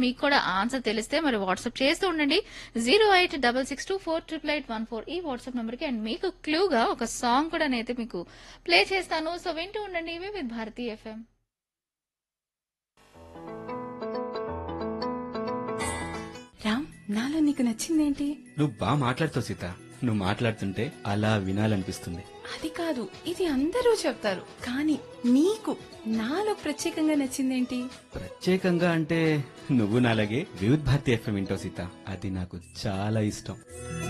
మీకు కూడా ఆన్సర్ తెలిస్తే మరి వాట్సాప్ చేస్తూ ఉండండి zero eight double six two four triple eight one four ఈ వాట్సాప్ నెంబర్ కి అండ్ మీకు క్లూగా ఒక సాంగ్ కూడా నేనైతే మీకు ప్లే చేస్తాను సో వింటూ ఉండండి ఇవి విత్ భారతీ ఎఫ్ఎం రామ్ నాలో నీకు నచ్చిందేంటి నువ్వు బాగా మాట్లాడుతావు సీత నువ్వు మాట్లాడుతుంటే అలా వినాలనిపిస్తుంది అది కాదు ఇది అందరూ చెప్తారు కానీ నీకు నాలో ప్రత్యేకంగా నచ్చిందేంటి ప్రత్యేకంగా అంటే నువ్వు నాలాగే వివిధ్ భారతి ఎఫ్ఎం వింటావు సీత అది నాకు చాలా ఇష్టం